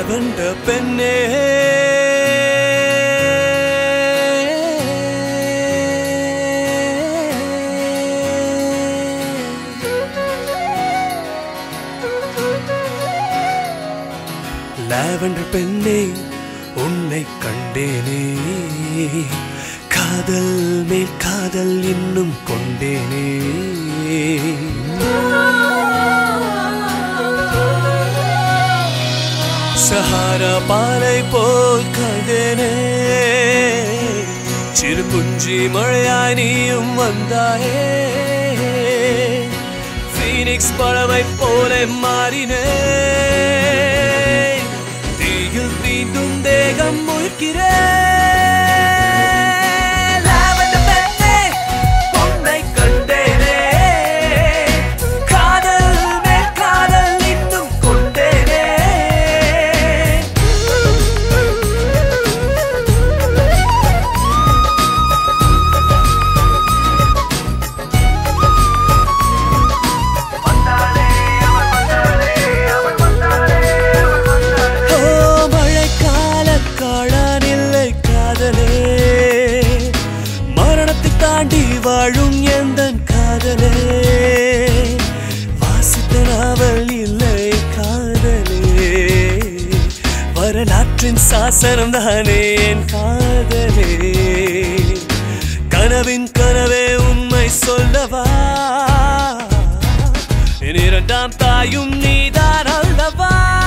Lavender பெண்ணே lavender பெண்ணே உன்னை கண்டேனே காதல் மேல் காதல் இன்னும் கொண்டேனே சஹாரா பாலை போல் கண்டேனே சிறு புஞ்சி மழையாய் நீயும் வந்தாயே ஃபீனிக்ஸ் பழமை போல மாறினே தீயில் தீண்டும் தேகம் முழுக்கிறேன் லாவெண்டர் பெண்ணே, உன்னை கண்டேனே. காதல் மேல் காதல் இன்னும் கொண்டேனே ஓ மழைக்கால காளான் இல்லை காதலே மரணத்தை தாண்டி வாழும் எந்த காதலே வாசித்த நாவல் இல்லை காதலே வரலாற்றின் சாசனம் தானே என் காதலே கனவின் கனவே உண்மை சொல்லவா என் இரண்டாம் தாயும் நீதான் அல்லவா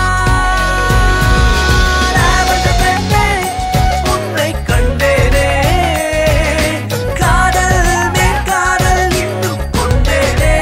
லாவெண்டர் பெண்ணே, உன்னை கண்டேனே. காதல் மேல் காதல் இன்னும் கொண்டேனே.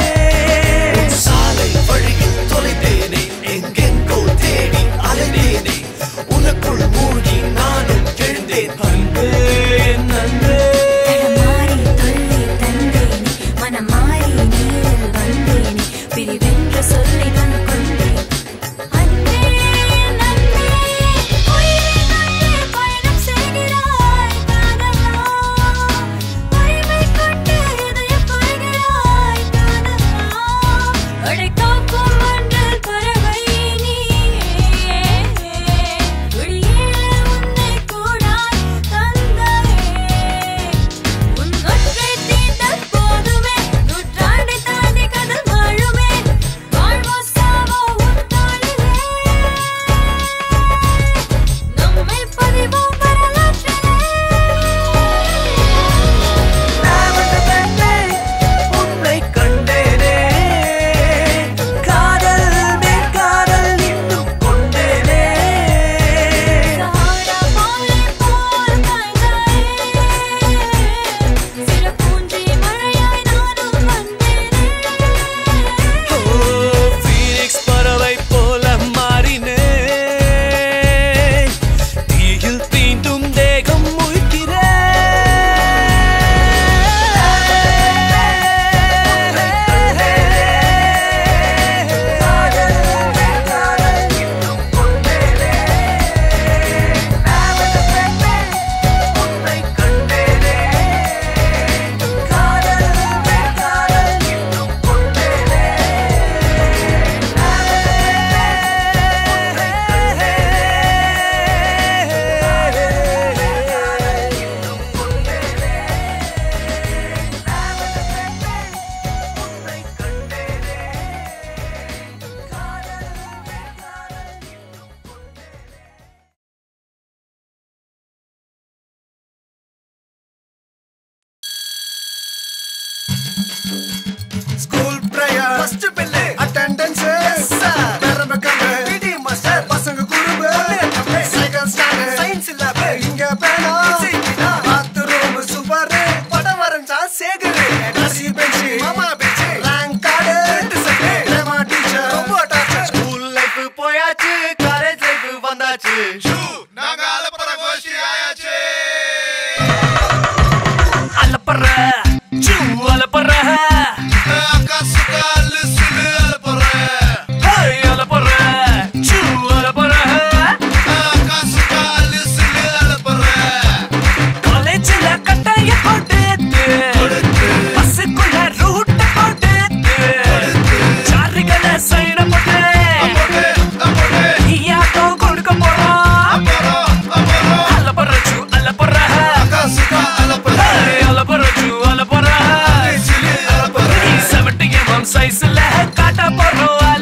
சாலை வழியில் தொலைந்தேனே எங்கெங்கோ தேடி அலைந்தேனே உனக்குள் மூழ்கி நானும் எழுந்தேன் அன்பே, என் அன்பே. தடமாறி தொல்லை தந்தேனே மனமாறி நீரில் வந்தேனே பிரிவென்ற சொல்லை நான் கொண்டேன் அன்பே நன்பே உயிரை நம்பி பயணம் செய்கிறாய் காதலா உரிமை கொண்டு இதயம் கொள்கிறாய் காதலா அடை காக்கும் மன்றல் பறவை நீயே விழியிலே உன்னை கூடாய் தந்தாயே உன் ஒற்றை தீண்டல் போதுமே நூற்றாண்டை தாண்டி கதல் வாழுமே வாழ்வோ சாவோ உன் தோளிலே நம்மை பதிவோம் வரலாற்றிலே லாவெண்டர் பெண்ணே, உன்னை கண்டேனே. காதல் மேல் காதல் இன்னும் கொண்டேனே சஹாரா பாலை போல் காய்ந்தாயே சிறு பூஞ்சி மழையாய் நானும் வந்தேனே ஓ ஃபீனிக்ஸ் பறவை போல மாறினே தீயில் தீண்டும் தேகம் school prayer first bell attendance yes sir பெரம்ப கண்டு பிடி மாஸ்டர் பசங்க குறும்பு சைக்கிள் ஸ்டாண்ட் சயின்ஸ் லேப் இங்க பேனா பாத்ரூம் சூப்பர் படம் வரைஞ்சா சேகரு கடைசி பெஞ்ச் மாமா பெஞ்ச் ரேங்க் கார்டு ரெண்டு செட் பிரேமா டீச்சர் ரொம்ப டார்ச்சர் ஸ்கூல் லைஃப் போயாச்சு காலேஜ் லைஃப் வந்தாச்சு நாங்க அலப்பற கோஷ்டி ஆயாச்சு அலப்பற சூ அலப்பற அக்கா சுக்கா லிஸ்னு அலப்பற ஹேய் அலப்பற சூ அலப்பற அக்கா சுக்கா லிஸ்னு அலப்பற காலேஜ்ல கட்டாய போட்டு பஸ்ஸுக்குள்ள ரூட்ட போட்டு சாரிகளை சைட போட்டு அப்போடே அப்போடே நீயாட்டம் காட்ட போறோம்